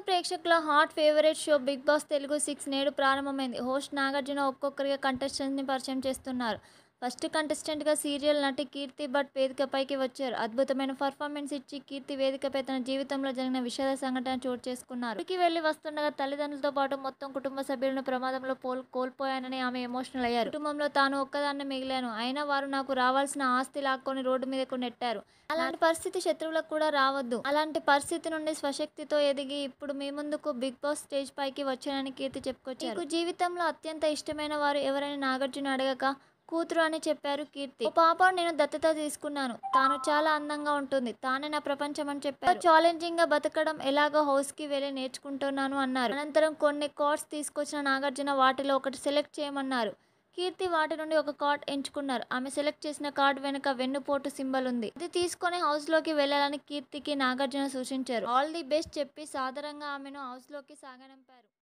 ప్రేక్షకుల hot favourite show Bigg Boss Telugu six నేడు ప్రారంభమైంది హోస్ట్ నాగార్జున ఒక్కొక్కరిగా కంటెస్టెంట్స్ని పరిచయం చేస్తున్నారు ఫస్ట్ కంటెస్టెంట్గా సీరియల్ నటి కీర్తి భట్ వేదికపైకి వచ్చారు అద్భుతమైన పర్ఫార్మెన్స్ ఇచ్చి కీర్తి వేదికపై తన జీవితంలో జరిగిన విషాద సంఘటన చోటు చేసుకున్నారు ఇంటికి వెళ్లి వస్తుండగా తల్లిదండ్రులతో పాటు మొత్తం కుటుంబ సభ్యులను ప్రమాదంలో పోల్ కోల్పోయానని ఆమె ఎమోషనల్ అయ్యారు కుటుంబంలో తాను ఒక్కదాన్ని మిగిలాను అయినా వారు నాకు రావాల్సిన ఆస్తి లాక్కొని రోడ్డు మీదకు నెట్టారు అలాంటి పరిస్థితి శత్రువులకు కూడా రావద్దు అలాంటి పరిస్థితి నుండి స్వశక్తితో ఎదిగి ఇప్పుడు మీ ముందుకు బిగ్ బాస్ స్టేజ్ పైకి వచ్చానని కీర్తి చెప్పుకొచ్చారు "నీకు జీవితంలో అత్యంత ఇష్టమైన వారు ఎవరైనా నాగార్జున అడగక కూతురు అని చెప్పారు కీర్తి ఓ పాప నేను దత్తత తీసుకున్నాను తాను చాలా అందంగా ఉంటుంది తానే నా ప్రపంచం అని చెప్పారు ఛాలెంజింగ్ గా బతకడం ఎలాగో హౌస్ కి వెళ్ళి నేర్చుకుంటున్నాను అన్నారు అనంతరం కొన్ని కార్డ్స్ తీసుకొచ్చిన నాగార్జున వాటిలో ఒకటి సెలెక్ట్ చేయమన్నారు కీర్తి వాటి నుండి ఒక కార్డ్ ఎంచుకున్నారు ఆమె సెలెక్ట్ చేసిన కార్డ్ వెనుక వెన్నుపోటు సింబల్ ఉంది ఇది తీసుకొని హౌస్ లోకి వెళ్ళాలని కీర్తికి నాగార్జున సూచించారు ఆల్ ది బెస్ట్ చెప్పి సాదరంగా ఆమెను హౌస్ లోకి సాగనంపారు